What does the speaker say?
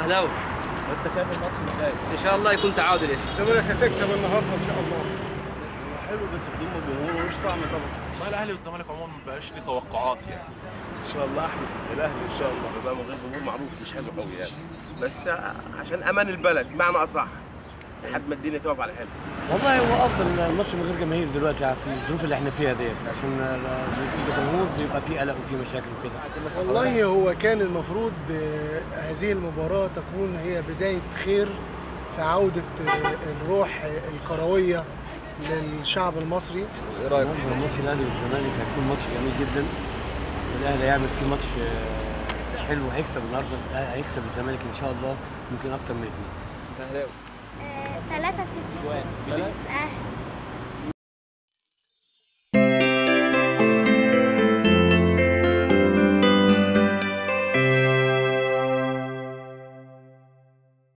اهلاوي وانت شايف الماتش ازاي؟ ان شاء الله يكون تعادل يا شيخ الزمالك هتكسب النهارده ان شاء الله حلو بس بدون جمهور مش طعم طبعا ما الاهلي والزمالك عموما ما بقاش ليه توقعات يعني ان شاء الله احمد الاهلي ان شاء الله بيبقى من غير جمهور معروف مش حلو قوي يعني بس عشان امان البلد بمعنى اصح لحد ما الدنيا تقف على حلو والله هو افضل الماتش من غير جماهير دلوقتي في الظروف اللي احنا فيها ديت عشان الجمهور بيبقى فيه قلق وفيه مشاكل وكده والله هو كان المفروض آه، هذه المباراة تكون هي بداية خير في عودة آه، الروح الكروية للشعب المصري ايه رايك في ماتش الاهلي والزمالك هيكون ماتش جميل جدا الاهلي هيعمل فيه ماتش آه، حلو هيكسب النهارده الأهلي هيكسب الزمالك ان شاء الله ممكن اكتر من اثنين ثلاثة صفر اه